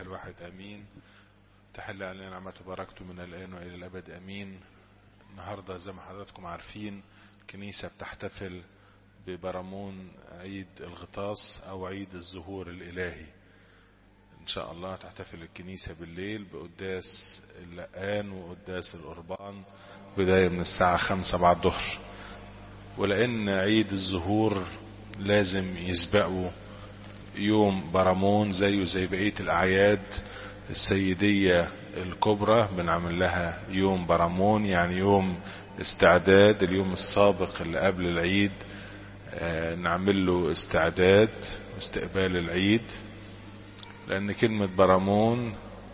الواحد امين تحل علينا نعمته وبركته من الان والى الابد امين النهارده زي ما حضراتكم عارفين الكنيسه بتحتفل ببرامون عيد الغطاس او عيد الظهور الالهي ان شاء الله تحتفل الكنيسه بالليل بقداس اللقان وقداس القربان بدايه من الساعه خمسة بعد الظهر ولان عيد الظهور لازم يسبقه يوم برامون زيه زي بقية الأعياد السيدية الكبرى بنعمل لها يوم برامون يعني يوم استعداد اليوم السابق اللي قبل العيد آه نعمل له استعداد استقبال العيد لأن كلمة برامون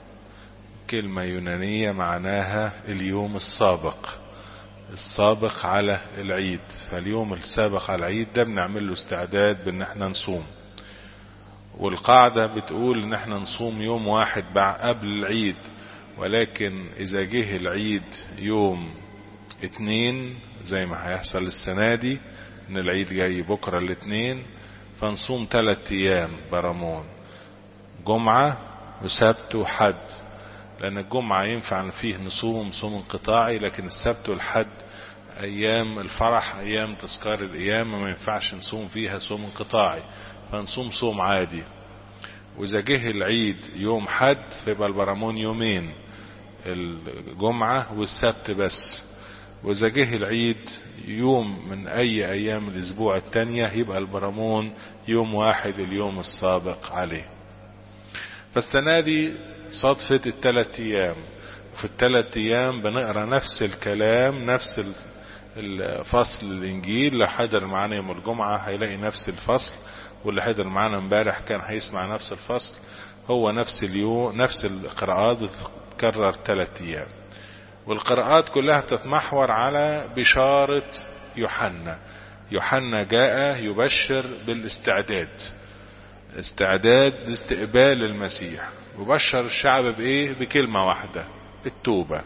كلمة يونانية معناها اليوم السابق السابق على العيد فاليوم السابق على العيد ده بنعمل له استعداد بان احنا نصوم والقاعدة بتقول ان احنا نصوم يوم واحد بعد قبل العيد ولكن اذا جه العيد يوم اتنين زي ما هيحصل السنة دي ان العيد جاي بكرة الاتنين فنصوم تلات ايام برامون جمعة وسبت وحد لان الجمعة ينفع فيه نصوم صوم انقطاعي لكن السبت والحد ايام الفرح ايام تذكار القيامة ما ينفعش نصوم فيها صوم انقطاعي فنصوم صوم عادي واذا جه العيد يوم حد فيبقى البرامون يومين الجمعة والسبت بس واذا جه العيد يوم من اي ايام الاسبوع التانية يبقى البرامون يوم واحد اليوم السابق عليه فالسنة دي صدفة الثلاث ايام وفي الثلاث ايام بنقرا نفس الكلام نفس الفصل الانجيل اللي حضر معانا يوم الجمعة هيلاقي نفس الفصل واللي حضر معانا امبارح كان هيسمع نفس الفصل هو نفس اليوم نفس القراءات بتتكرر ثلاث ايام والقراءات كلها تتمحور على بشارة يوحنا يوحنا جاء يبشر بالاستعداد استعداد لاستقبال المسيح وبشر الشعب بايه بكلمة واحدة التوبة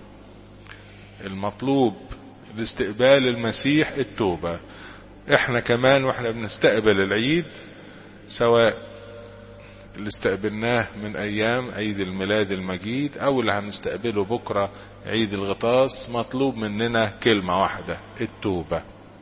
المطلوب لاستقبال المسيح التوبة احنا كمان واحنا بنستقبل العيد سواء اللي استقبلناه من ايام عيد الميلاد المجيد او اللي هنستقبله بكرة عيد الغطاس مطلوب مننا كلمة واحدة التوبة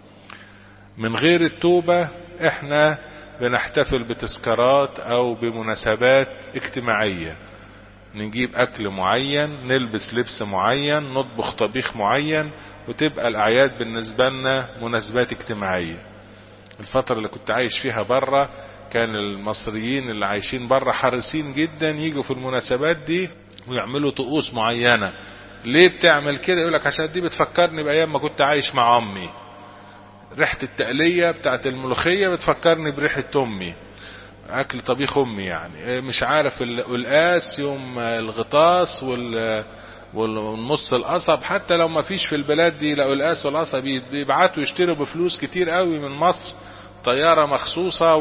من غير التوبة احنا بنحتفل بتذكارات او بمناسبات اجتماعية نجيب اكل معين نلبس لبس معين نطبخ طبيخ معين وتبقى الاعياد بالنسبة لنا مناسبات اجتماعية الفترة اللي كنت عايش فيها برة كان المصريين اللي عايشين برة حريصين جدا يجوا في المناسبات دي ويعملوا طقوس معينة ليه بتعمل كده يقولك عشان دي بتفكرني بايام ما كنت عايش مع امي ريحة التقلية بتاعت الملوخية بتفكرني بريحة امي اكل طبيخ امي يعني مش عارف القلقاس يوم الغطاس وال والنص القصب حتى لو ما فيش في البلاد دي لو القاس والقصب بيبعتوا يشتروا بفلوس كتير قوي من مصر طيارة مخصوصة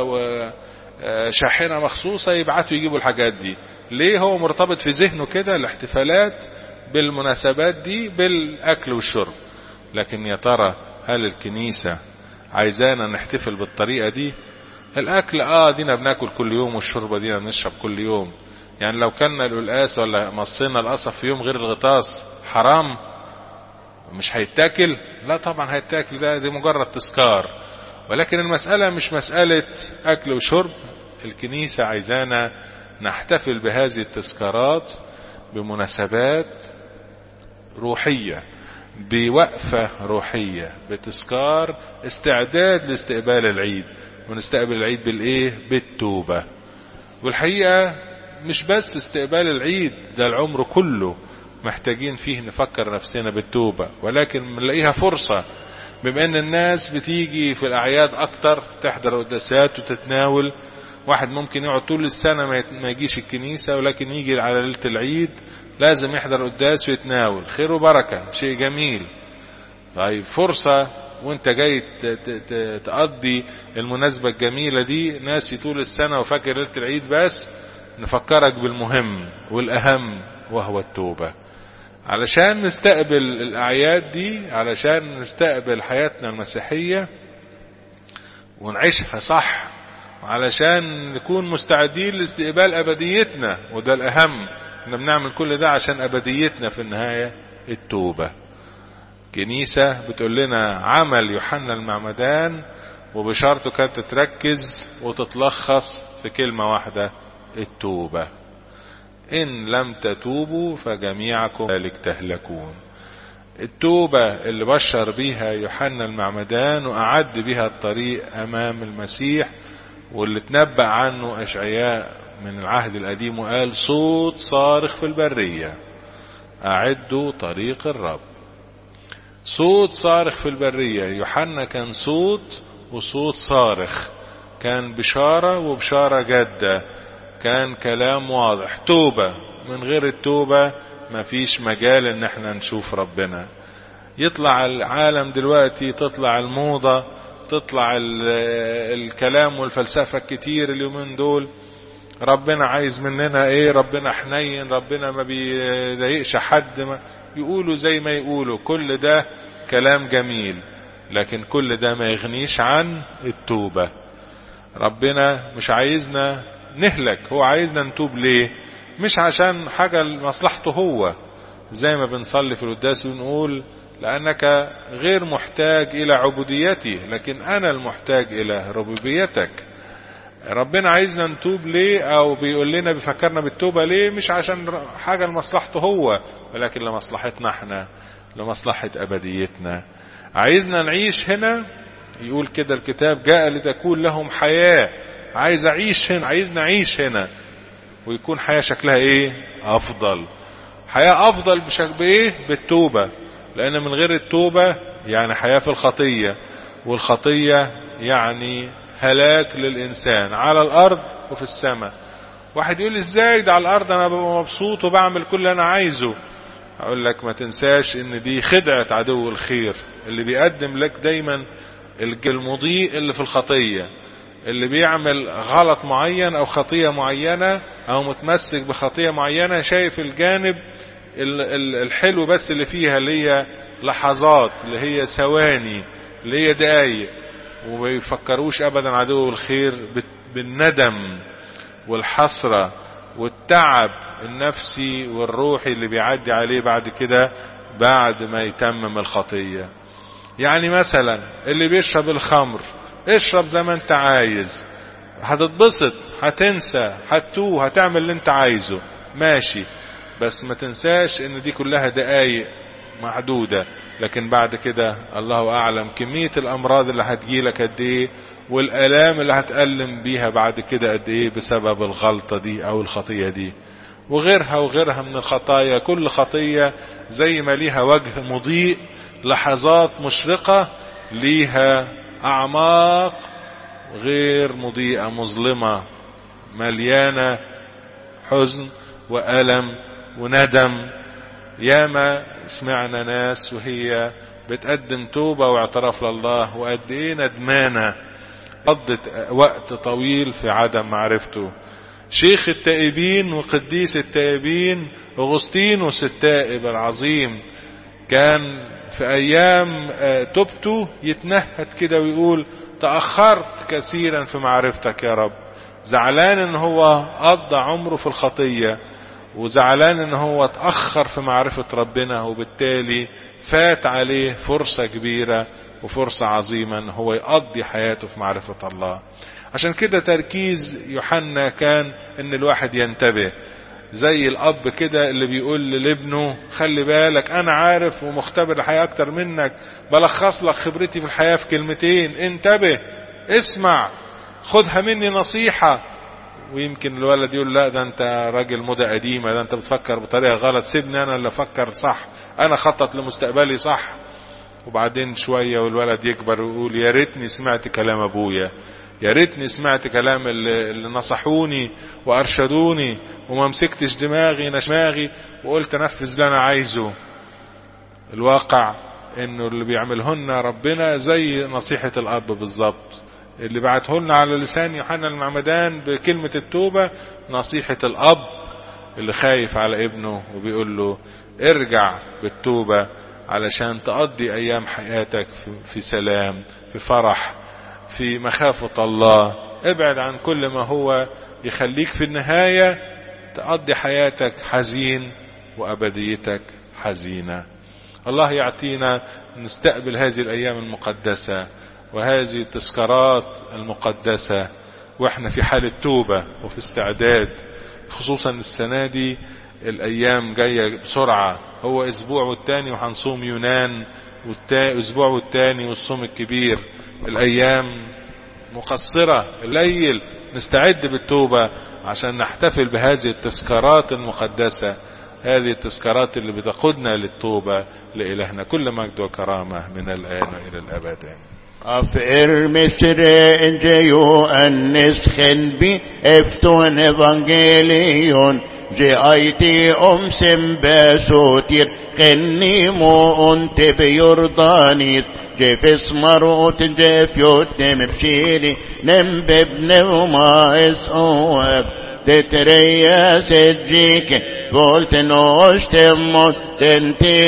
وشاحنة مخصوصة يبعتوا يجيبوا الحاجات دي ليه هو مرتبط في ذهنه كده الاحتفالات بالمناسبات دي بالاكل والشرب لكن يا ترى هل الكنيسة عايزانا نحتفل بالطريقة دي الاكل اه دينا بناكل كل يوم والشربة دينا بنشرب كل يوم يعني لو كنا القلقاس ولا مصينا القصب في يوم غير الغطاس حرام مش هيتاكل لا طبعا هيتاكل ده دي مجرد تذكار ولكن المسألة مش مسألة أكل وشرب الكنيسة عايزانا نحتفل بهذه التذكارات بمناسبات روحية بوقفة روحية بتذكار استعداد لاستقبال العيد ونستقبل العيد بالايه بالتوبة والحقيقة مش بس استقبال العيد ده العمر كله محتاجين فيه نفكر نفسنا بالتوبة ولكن نلاقيها فرصة بما ان الناس بتيجي في الاعياد اكتر تحضر قداسات وتتناول واحد ممكن يقعد طول السنة ما يجيش الكنيسة ولكن يجي على ليلة العيد لازم يحضر قداس ويتناول خير وبركة شيء جميل طيب فرصة وانت جاي تقضي المناسبة الجميلة دي ناسي طول السنة وفاكر ليلة العيد بس نفكرك بالمهم والاهم وهو التوبة علشان نستقبل الأعياد دي علشان نستقبل حياتنا المسيحية ونعيشها صح علشان نكون مستعدين لاستقبال ابديتنا وده الاهم احنا بنعمل كل ده عشان ابديتنا في النهاية التوبة كنيسة بتقول لنا عمل يوحنا المعمدان وبشرطه كانت تركز وتتلخص في كلمة واحدة التوبة إن لم تتوبوا فجميعكم ذلك تهلكون التوبة اللي بشر بيها يوحنا المعمدان وأعد بها الطريق أمام المسيح واللي تنبأ عنه أشعياء من العهد القديم وقال صوت صارخ في البرية أعدوا طريق الرب صوت صارخ في البرية يوحنا كان صوت وصوت صارخ كان بشارة وبشارة جادة كان كلام واضح توبة من غير التوبة مفيش مجال ان احنا نشوف ربنا يطلع العالم دلوقتي تطلع الموضة تطلع الكلام والفلسفة الكتير اليومين دول ربنا عايز مننا ايه ربنا حنين ربنا ما بيضايقش حد ما يقولوا زي ما يقولوا كل ده كلام جميل لكن كل ده ما يغنيش عن التوبة ربنا مش عايزنا نهلك هو عايزنا نتوب ليه مش عشان حاجة لمصلحته هو زي ما بنصلي في القداس ونقول لأنك غير محتاج إلى عبوديتي لكن أنا المحتاج إلى ربوبيتك ربنا عايزنا نتوب ليه أو بيقول لنا بيفكرنا بالتوبة ليه مش عشان حاجة لمصلحته هو ولكن لمصلحتنا احنا لمصلحة أبديتنا عايزنا نعيش هنا يقول كده الكتاب جاء لتكون لهم حياة عايز أعيش هنا عايز نعيش هنا ويكون حياة شكلها ايه افضل حياة افضل بشكل بايه بالتوبة لان من غير التوبة يعني حياة في الخطية والخطية يعني هلاك للانسان على الارض وفي السماء واحد يقول ازاي ده على الارض انا ببقى مبسوط وبعمل كل اللي انا عايزه اقول لك ما تنساش ان دي خدعة عدو الخير اللي بيقدم لك دايما المضيء اللي في الخطية اللي بيعمل غلط معين او خطية معينة او متمسك بخطية معينة شايف الجانب الحلو بس اللي فيها اللي هي لحظات اللي هي ثواني اللي هي دقايق وما يفكروش ابدا عدو الخير بالندم والحسرة والتعب النفسي والروحي اللي بيعدي عليه بعد كده بعد ما يتمم الخطية يعني مثلا اللي بيشرب الخمر اشرب زي ما انت عايز هتتبسط هتنسى هتوه هتعمل اللي انت عايزه ماشي بس ما تنساش ان دي كلها دقايق معدودة لكن بعد كده الله اعلم كمية الامراض اللي هتجيلك قد ايه والالام اللي هتألم بيها بعد كده قد ايه بسبب الغلطة دي او الخطية دي وغيرها وغيرها من الخطايا كل خطية زي ما ليها وجه مضيء لحظات مشرقة ليها اعماق غير مضيئة مظلمة مليانة حزن وألم وندم ياما سمعنا ناس وهي بتقدم توبة واعتراف لله وقد ايه ندمانة قضت وقت طويل في عدم معرفته شيخ التائبين وقديس التائبين اغسطينوس التائب العظيم كان في ايام توبته يتنهد كده ويقول تأخرت كثيرا في معرفتك يا رب زعلان ان هو قضى عمره في الخطية وزعلان ان هو اتأخر في معرفة ربنا وبالتالي فات عليه فرصة كبيرة وفرصة عظيمة ان هو يقضي حياته في معرفة الله عشان كده تركيز يوحنا كان ان الواحد ينتبه زي الاب كده اللي بيقول لابنه خلي بالك انا عارف ومختبر الحياة اكتر منك بلخص لك خبرتي في الحياة في كلمتين انتبه اسمع خدها مني نصيحة ويمكن الولد يقول لا ده انت راجل موضة قديمة ده انت بتفكر بطريقة غلط سيبني انا اللي افكر صح انا خطط لمستقبلي صح وبعدين شوية والولد يكبر ويقول يا ريتني سمعت كلام ابويا يا ريتني سمعت كلام اللي, اللي نصحوني وارشدوني وما مسكتش دماغي دماغي وقلت انفذ اللي انا عايزه الواقع انه اللي بيعملهن ربنا زي نصيحة الاب بالظبط اللي بعته لنا على لسان يوحنا المعمدان بكلمة التوبة نصيحة الاب اللي خايف على ابنه وبيقول له ارجع بالتوبة علشان تقضي ايام حياتك في سلام في فرح في مخافة الله ابعد عن كل ما هو يخليك في النهاية تقضي حياتك حزين وأبديتك حزينة الله يعطينا نستقبل هذه الأيام المقدسة وهذه التذكارات المقدسة واحنا في حالة توبة وفي استعداد خصوصا السنة دي الأيام جاية بسرعة هو أسبوع والتاني وهنصوم يونان والأسبوع والتاني والصوم الكبير الأيام مقصرة قليل نستعد بالتوبة عشان نحتفل بهذه التذكارات المقدسة هذه التذكارات اللي بتقودنا للتوبة لإلهنا كل مجد وكرامة من الآن وإلى الأبد أفئر مصر جيو النسخن بي افتون evangelion جي ايتي امسم باسوتير قني مو انت بيردانيس جي في سمروت جي في يوتم بشيلي نم بابن وما اسواب تتريا سجيك قلت نوش تموت تنتي